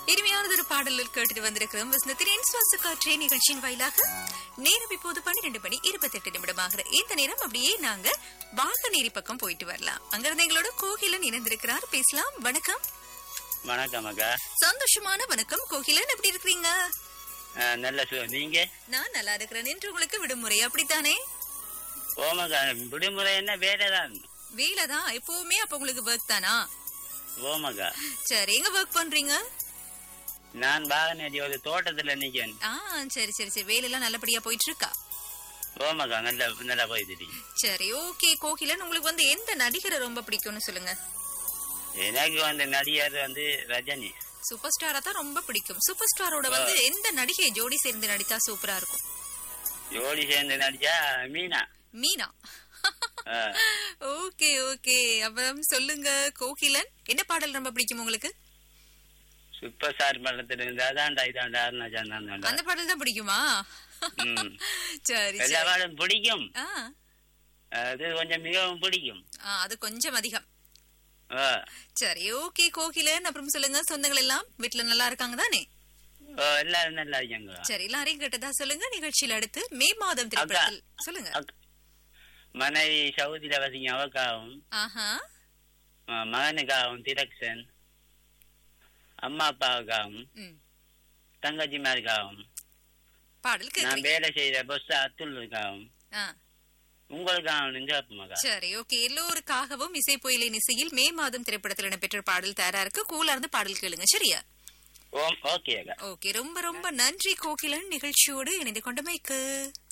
இனிமையானது ஒரு பாடலில் கேட்டுட்டு வந்திருக்கிறோம் வசந்தத்தின் சுவாச காற்றே நிகழ்ச்சியின் வாயிலாக நேரம் இப்போது பன்னிரண்டு மணி இருபத்தி எட்டு நிமிடமாகிற இந்த நேரம் அப்படியே நாங்க வாகநேரி பக்கம் போயிட்டு வரலாம் அங்கிருந்து எங்களோட கோகிலன் இணைந்திருக்கிறார் பேசலாம் வணக்கம் வணக்கம் அக்கா சந்தோஷமான வணக்கம் கோகிலன் எப்படி இருக்கிறீங்க அஹ், நல்ல சு நீங்க நான் நல்லா இருக்கிறேன் என்று உங்களுக்கு விடுமுறை அப்படித்தானே ஓமக்கா விடுமுறை என்ன வேலைதான் வேலைதான் எப்பவுமே அப்ப உங்களுக்கு ஒர்க் தானா ஓமக்கா சரி எங்க ஒர்க் பண்றீங்க நான் பாகநேரி ஒரு தோட்டத்துல நிக்கேன் ஆ சரி சரி சரி வேலையெல்லாம் நல்லபடியா போயிட்டு இருக்கா ஓமக்கா நல்ல நல்லா போயிட்டு சரி ஓகே கோகிலன் உங்களுக்கு வந்து எந்த நடிகரை ரொம்ப பிடிக்கும்னு சொல்லுங்க எனக்கு வந்து நடிகர் வந்து ரஜினி சூப்பர் ஸ்டாரா தான் ரொம்ப பிடிக்கும் சூப்பர் ஸ்டாரோட வந்து எந்த நடிகை ஜோடி சேர்ந்து நடித்தா சூப்பரா இருக்கும் ஜோடி சேர்ந்து நடிச்சா Meena Meena ah, okay okay அப்புறம் சொல்லுங்க கோகிலன் என்ன பாடல் ரொம்ப பிடிக்கும் உங்களுக்கு சூப்பர் ஸ்டார் படத்துல இருந்து அதான்டா இதாண்டா அருணாச்சந்திரன் அந்த பாடல் தான் பிடிக்குமா ம். சரி எல்லா சரி பாடம் பிடிக்கும் ஆ அது கொஞ்சம் மிகவும் பிடிக்கும் ஆ, அது கொஞ்சம் அதிகம் அஹ், சரி ஓகே கோகிலன் அப்புறம் சொல்லுங்க சொந்தங்கள் எல்லாம் வீட்டுல நல்லா இருக்காங்க தானே அஹ், எல்லாரும் நல்லா இருக்காங்க சரி எல்லாரையும் கேட்டதா சொல்லுங்க நிகழ்ச்சியில அடுத்து மே மாதம் திரைப்படத்தில் சொல்லுங்க அக்- மனைவி சவுதியில வசிங்க அவக்காவும் ஆஹா அஹ், மகனுக்காகவும் திலக்ஷன் அம்மா அப்பாவுக்காகவும் ம் தங்கச்சிமாருக்காகவும் பாடல் நான் கேக்குறீங்க வேலை செய்யற பஸ் அத்துல்லுக்காகவும் ஆ, உங்களுக்காகவும் கேட்போமாக்கா சரி ஓகே எல்லோருக்காகவும் இசை புயலின் இசையில் மே மாதம் திரைப்படத்தில் இடம்பெற்ற பாடல் தயாரா இருக்கு கூலா இருந்து பாடல் கேளுங்க சரியா ஓம் ஓகே அக்கா ஓகே ரொம்ப ரொம்ப நன்றி கோகிலன் நிகழ்ச்சியோடு இணைந்து கொண்டமைக்கு